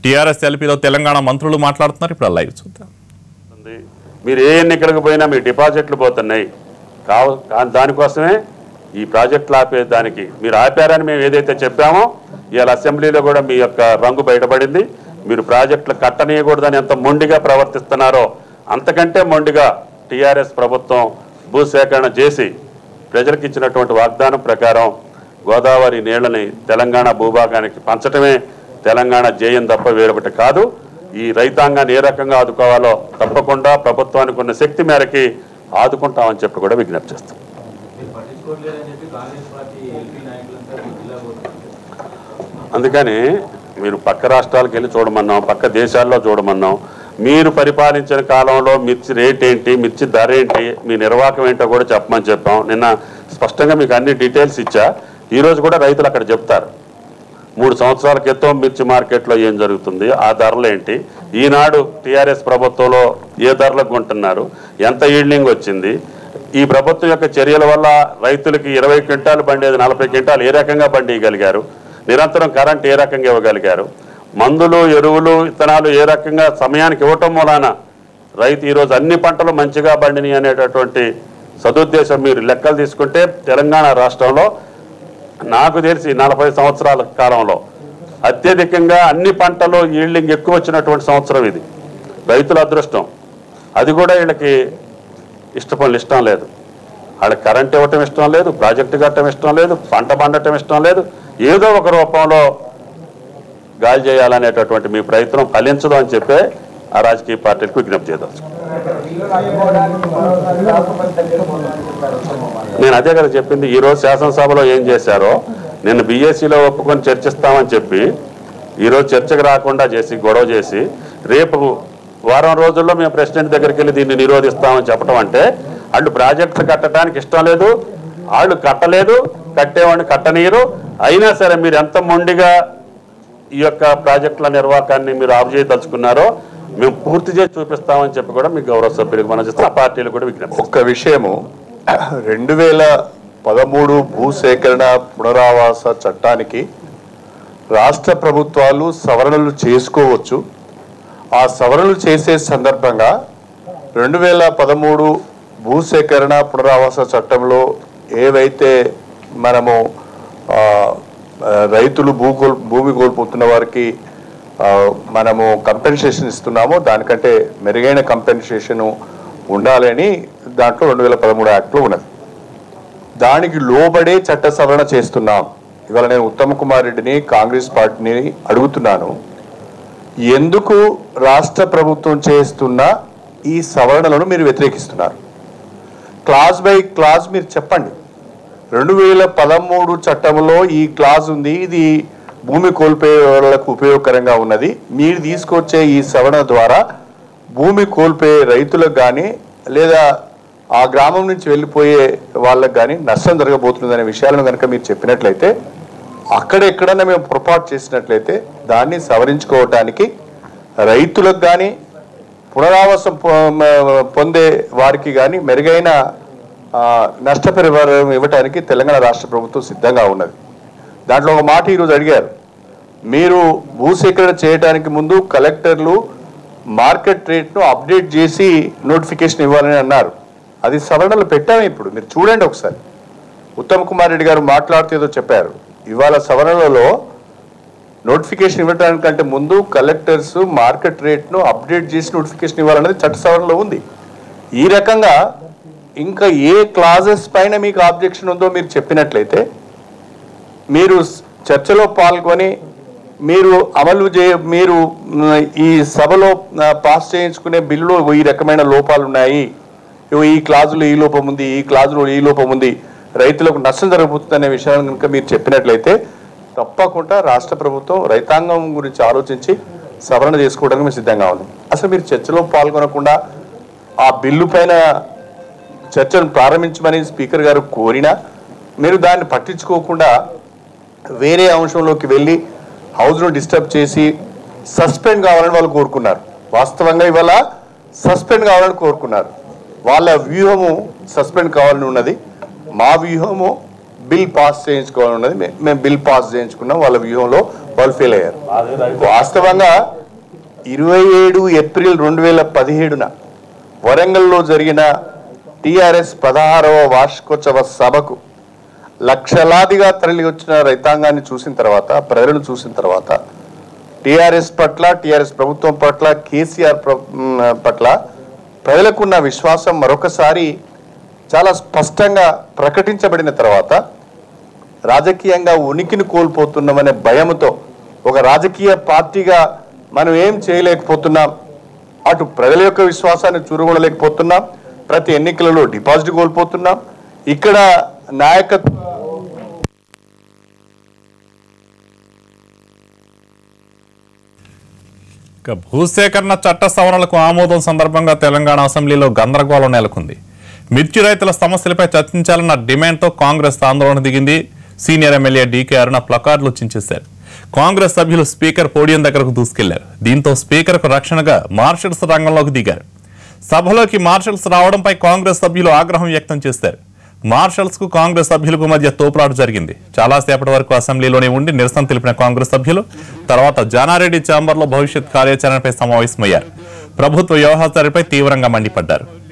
TRS ఎల్పీలో Telangana మంత్రులు మాట్లాడుతున్నారు ఇప్పుడు ఆ లైవ్ చూద్దాం ఉంది. మీరు ఏ ఎన్నికలకు పోయినా మీ డిపాజిట్లు పోతున్నాయి కావ కా- దానికోసమే ఈ ప్రాజెక్టులు ఆపే దానికి మీరు ఆపారని మేము ఏదైతే చెప్పామో ఇవాళ అసెంబ్లీలో కూడా మీ యొక్క రంగు బయటపడింది మీరు ప్రాజెక్టులు కట్టనీయకూడదని ఎంత మొండిగా ప్రవర్తిస్తున్నారో అంతకంటే మొండిగా టీఆర్ఎస్ ప్రభుత్వం భూసేకరణ చేసి ప్రజలకు ఇచ్చినటువంటి వాగ్దానం ప్రకారం గోదావరి నీళ్లని తెలంగాణ భూభాగానికి పంచటమే తెలంగాణ జేయం తప్ప వేరొకటి కాదు ఈ రైతాంగాన్ని ఏ రకంగా ఆదుకోవాలో తప్పకుండా ప్రభుత్వానికి ఉన్న శక్తి మేరకి ఆదుకుంటామని చెప్పి కూడా విజ్ఞప్తి చేస్తాం మీరు పట్టించుకోవట్లేదని చెప్పి కాంగ్రెస్ పార్టీ ఎల్పీ నాయకులంతా మీ జిల్లా పోతున్నారు అందుకని మీరు పక్క రాష్ట్రాలకు వెళ్ళి చూడమన్నాం పక్క దేశాల్లో చూడమన్నాం మీరు పరిపాలించిన కాలంలో మిర్చి రేట్ ఏంటి మిర్చి ధర ఏంటి మీ నిర్వాహకం ఏంటో కూడా చెప్పమని చెప్పాం నిన్న స్పష్టంగా మీకు అన్ని డీటెయిల్స్ ఇచ్చా ఈరోజు కూడా రైతులు అక్కడ చెప్తారు మూడు సంవత్సరాల క్రితం మిర్చి మార్కెట్లో ఏం జరుగుతుంది ఆ ధరలు ఏంటి ఈనాడు టీఆర్ఎస్ ప్రభుత్వంలో ఏ ధరలకు కొంటున్నారు ఎంత ఈల్డింగ్ వచ్చింది ఈ ప్రభుత్వం యొక్క చర్యల వల్ల రైతులకి ఇరవై క్వింటాలు బండేది నలభై క్వింటాలు ఏ రకంగా బండియగలిగారు నిరంతరం కరెంట్ ఏ రకంగా ఇవ్వగలిగారు మందులు ఎరువులు విత్తనాలు ఏ రకంగా సమయానికి ఇవ్వటం మూలాన రైతు ఈరోజు అన్ని పంటలు మంచిగా పండినాయి అనేటటువంటి సదుద్దేశం మీరు లెక్కలు తీసుకుంటే తెలంగాణ రాష్ట్రంలో నాకు తెలిసి నలభై సంవత్సరాల కాలంలో అత్యధికంగా అన్ని పంటలు ఈల్డింగ్ ఎక్కువ వచ్చినటువంటి సంవత్సరం ఇది రైతుల అదృష్టం అది కూడా వీళ్ళకి ఇష్టపడి ఇష్టం లేదు వాళ్ళకి కరెంట్ ఇవ్వటం ఇష్టం లేదు ప్రాజెక్టు కట్టడం ఇష్టం లేదు పంట పండటం ఇష్టం లేదు ఏదో ఒక రూపంలో గాలి చేయాలనేటటువంటి మీ ప్రయత్నం ఫలించదు అని చెప్పే ఆ రాజకీయ పార్టీలకు విజ్ఞప్తి చేయదలుచు నేను అదే కదా చెప్పింది ఈ రోజు శాసనసభలో ఏం చేశారో నిన్న బీఎస్సీలో ఒప్పుకొని చర్చిస్తామని చెప్పి ఈరోజు చర్చకు రాకుండా చేసి గొడవ చేసి రేపు వారం రోజుల్లో మేము ప్రెసిడెంట్ దగ్గరికి వెళ్ళి దీన్ని నిరోధిస్తామని చెప్పడం అంటే వాళ్ళు ప్రాజెక్టులు కట్టడానికి ఇష్టం లేదు వాళ్ళు కట్టలేదు కట్టేవాడిని కట్టనీయరు అయినా సరే మీరు ఎంత మొండిగా ఈ యొక్క ప్రాజెక్టుల నిర్వాహకాన్ని మీరు ఆఫ్ చేయదలుచుకున్నారో మేము పూర్తి చేసి చూపిస్తామని చెప్పి కూడా మీ గౌరవ సభ్యులకు మనం చేస్తాం ఆ పార్టీలు కూడా విజ్ఞప్తి ఒక్క విషయము రెండు వేల పదమూడు భూసేకరణ పునరావాస చట్టానికి రాష్ట్ర ప్రభుత్వాలు సవరణలు చేసుకోవచ్చు ఆ సవరణలు చేసే సందర్భంగా రెండు వేల పదమూడు భూసేకరణ పునరావాస చట్టంలో ఏవైతే మనము ఆ, ఆ, రైతులు భూ కోల్ భూమి కోల్పోతున్న వారికి ఆ, మనము కంపెన్సేషన్ ఇస్తున్నామో దానికంటే మెరుగైన కంపెన్సేషన్ ఉండాలని దాంట్లో రెండు వేల పదమూడు యాక్ట్లో ఉన్నది దానికి లోబడే చట్ట సవరణ చేస్తున్నాం ఇవాళ నేను ఉత్తమ్ కుమార్ రెడ్డిని కాంగ్రెస్ పార్టీని అడుగుతున్నాను ఎందుకు రాష్ట్ర ప్రభుత్వం చేస్తున్న ఈ సవరణలను మీరు వ్యతిరేకిస్తున్నారు క్లాజ్ బై క్లాజ్ మీరు చెప్పండి రెండు వేల పదమూడు చట్టంలో ఈ క్లాజ్ ఉంది ఇది భూమి కోల్పోయే వాళ్ళకు ఉపయోగకరంగా ఉన్నది మీరు తీసుకొచ్చే ఈ సవరణ ద్వారా భూమి కోల్పోయే రైతులకు కానీ లేదా ఆ గ్రామం నుంచి వెళ్ళిపోయే వాళ్ళకి కానీ నష్టం జరగబోతుందనే విషయాలను కనుక మీరు చెప్పినట్లయితే అక్కడెక్కడన్నా మేము పొరపాటు చేసినట్లయితే దాన్ని సవరించుకోవటానికి రైతులకు కానీ పునరావాసం పొ- మ- పొందే వారికి కానీ మెరుగైన ఆ, నష్టపరిహారం ఇవ్వటానికి తెలంగాణ రాష్ట్ర ప్రభుత్వం సిద్ధంగా ఉన్నది దాంట్లో ఒక మాట ఈరోజు అడిగారు మీరు భూసేకరణ చేయడానికి ముందు కలెక్టర్లు మార్కెట్ రేట్ను అప్డేట్ చేసి నోటిఫికేషన్ ఇవ్వాలని అన్నారు అది సవరణలు పెట్టాము ఇప్పుడు మీరు చూడండి ఒకసారి ఉత్తమ్ కుమార్ రెడ్డి గారు మాట్లాడుతూ ఏదో చెప్పారు ఇవాళ సవరణలలో నోటిఫికేషన్ ఇవ్వడానికంటే ముందు కలెక్టర్స్ మార్కెట్ రేట్ను అప్డేట్ చేసి నోటిఫికేషన్ ఇవ్వాలనేది చట్ట సవరణలో ఉంది ఈ రకంగా ఇంకా ఏ క్లాజెస్ పైన మీకు ఆబ్జెక్షన్ ఉందో మీరు చెప్పినట్లయితే మీరు స్- చర్చలో పాల్గొని మీరు అమలు చే మీరు మ్, ఈ సభలో ఆ, పాస్ చేయించుకునే బిల్లులో ఈ రకమైన లోపాలు ఉన్నాయి ఇగో ఈ క్లాజులో ఈ లోపం ఉంది ఈ క్లాజులో ఈ లోపం ఉంది రైతులకు నష్టం జరగబోతుంది అనే విషయాలను కనుక మీరు చెప్పినట్లయితే తప్పకుండా రాష్ట్ర ప్రభుత్వం రైతాంగం గురించి ఆలోచించి సవరణ చేసుకోవడానికి మేము సిద్ధంగా ఉంది అసలు మీరు చర్చలో పాల్గొనకుండా ఆ బిల్లు పైన చర్చను ప్రారంభించమని స్పీకర్ గారు కోరినా మీరు దాన్ని పట్టించుకోకుండా వేరే అంశంలోకి వెళ్ళి హౌస్ను డిస్టర్బ్ చేసి సస్పెండ్ కావాలని వాళ్ళు కోరుకున్నారు వాస్తవంగా ఇవాళ సస్పెండ్ కావాలని కోరుకున్నారు వాళ్ళ వ్యూహము సస్పెండ్ కావాలని ఉన్నది మా వ్యూహము బిల్ పాస్ చేయించుకోవాలని ఉన్నది మే- మేము బిల్ పాస్ చేయించుకున్నాం వాళ్ళ వ్యూహంలో వాళ్ళు ఫెయిల్ అయ్యారు వాస్తవంగా ఇరవై ఏడు ఏప్రిల్ రెండు వేల పదిహేడున వరంగల్లో జరిగిన టిఆర్ఎస్ పదహారవ వార్షికోత్సవ సభకు లక్షలాదిగా తరలి వచ్చిన రైతాంగాన్ని చూసిన తర్వాత ప్రజలను చూసిన తర్వాత టిఆర్ఎస్ పట్ల టిఆర్ఎస్ ప్రభుత్వం పట్ల కేసీఆర్ ప్ర- మ్, పట్ల ప్రజలకున్న విశ్వాసం మరొకసారి చాలా స్పష్టంగా ప్రకటించబడిన తర్వాత రాజకీయంగా ఉనికిని కోల్పోతున్నామనే భయంతో ఒక రాజకీయ పార్టీగా మనం ఏం చేయలేకపోతున్నాం అటు ప్రజల యొక్క విశ్వాసాన్ని చూరగొనలేకపోతున్నాం ప్రతి ఎన్నికలలో డిపాజిట్ కోల్పోతున్నాం ఇక్కడ నాయకత్వం ఇక భూసేకరణ చట్ట సవరణలకు ఆమోదం సందర్భంగా తెలంగాణ అసెంబ్లీలో గందరగోళం నెలకొంది మిర్చి రైతుల సమస్యలపై చర్చించాలన్న డిమాండ్తో కాంగ్రెస్ ఆందోళన దిగింది సీనియర్ ఎమ్మెల్యే డీకే అరుణ ప్లకార్డులు చించేశారు కాంగ్రెస్ సభ్యులు స్పీకర్ పోడియం దగ్గరకు దూసుకెళ్లారు దీంతో స్పీకర్కు రక్షణగా మార్షల్స్ రంగంలోకి దిగారు సభలోకి మార్షల్స్ రావడంపై కాంగ్రెస్ సభ్యులు ఆగ్రహం వ్యక్తం చేశారు మార్షల్స్ కు కాంగ్రెస్ సభ్యులకు మధ్య తోపులాట జరిగింది చాలాసేపటి వరకు అసెంబ్లీలోనే ఉండి నిరసన తెలిపిన కాంగ్రెస్ సభ్యులు తర్వాత జానారెడ్డి ఛాంబర్లో భవిష్యత్ కార్యాచరణపై సమావేశమయ్యారు ప్రభుత్వ వ్యవహారాలపై తీవ్రంగా మండిపడ్డారు